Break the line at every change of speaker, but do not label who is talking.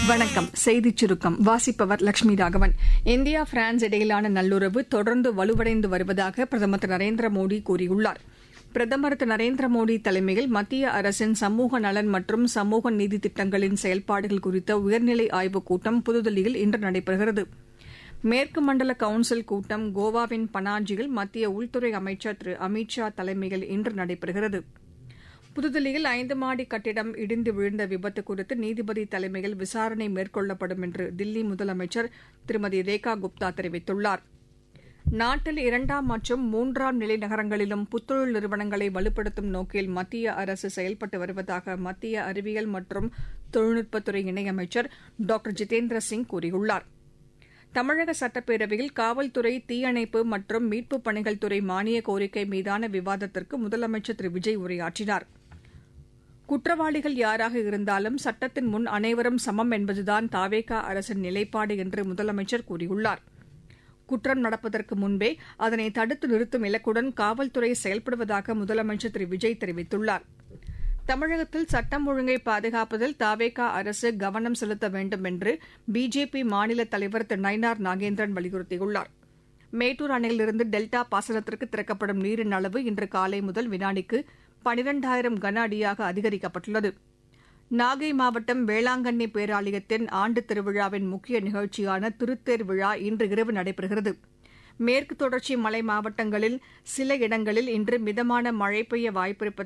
வணக்கம் செய்திச் சுருக்கம் வாசிப்பவர் லட்சுமி ராகவன் இந்தியா பிரான்ஸ் இடையிலான நல்லுறவு தொடர்ந்து வலுவடைந்து வருவதாக பிரதமர் திரு நரேந்திர மோடி கூறியுள்ளார் பிரதமர் திரு நரேந்திர மோடி தலைமையில் மத்திய அரசின் சமூக நலன் மற்றும் சமூக நீதி திட்டங்களின் செயல்பாடுகள் குறித்த உயர்நிலை ஆய்வுக் கூட்டம் புதுதில்லியில் இன்று நடைபெறுகிறது மேற்கு மண்டல கவுன்சில் கூட்டம் கோவாவின் பனாஜியில் மத்திய உள்துறை அமைச்சர் திரு அமித் ஷா தலைமையில் இன்று நடைபெறுகிறது புதுதில்லியில் ஐந்து மாடி கட்டிடம் இடிந்து விழுந்த விபத்து குறித்து நீதிபதி தலைமையில் விசாரணை மேற்கொள்ளப்படும் என்று தில்லி முதலமைச்சர் திருமதி ரேகா குப்தா தெரிவித்துள்ளார் நாட்டில் இரண்டாம் மற்றும் மூன்றாம் நிலை நகரங்களிலும் புத்தொழில் நிறுவனங்களை வலுப்படுத்தும் நோக்கில் மத்திய அரசு செயல்பட்டு வருவதாக மத்திய அறிவியல் மற்றும் தொழில்நுட்பத்துறை இணையமைச்சர் டாக்டர் ஜிதேந்திர சிங் கூறியுள்ளார் தமிழக சட்டப்பேரவையில் காவல்துறை தீயணைப்பு மற்றும் மீட்புப் பணிகள் துறை மானிய கோரிக்கை மீதான விவாதத்திற்கு முதலமைச்சர் திரு விஜய் உரையாற்றினார் குற்றவாளிகள் யாராக இருந்தாலும் சட்டத்தின் முன் அனைவரும் சமம் என்பதுதான் தாவேகா அரசின் நிலைப்பாடு என்று முதலமைச்சர் கூறியுள்ளார் குற்றம் நடப்பதற்கு முன்பே அதனை தடுத்து நிறுத்தும் இலக்குடன் காவல்துறை செயல்படுவதாக முதலமைச்சர் திரு விஜய் தெரிவித்துள்ளார் தமிழகத்தில் சட்டம் ஒழுங்கை பாதுகாப்பதில் தாவேகா அரசு கவனம் செலுத்த வேண்டும் என்று பிஜேபி மாநில தலைவர் திரு நயினார் நாகேந்திரன் வலியுறுத்தியுள்ளார் மேட்டூர் அணையிலிருந்து டெல்டா பாசனத்திற்கு திறக்கப்படும் நீரின் அளவு இன்று காலை முதல் வினாடிக்கு பனிரெண்டாயிரம் கன அடியாக அதிகரிக்கப்பட்டுள்ளது நாகை மாவட்டம் வேளாங்கண்ணி பேராலயத்தின் ஆண்டு திருவிழாவின் முக்கிய நிகழ்ச்சியான திருத்தேர் விழா இன்று இரவு நடைபெறுகிறது மேற்கு தொடர்ச்சி மலை மாவட்டங்களில் சில இடங்களில் இன்று மிதமான மழை பெய்ய வாய்ப்பிருப்பதாக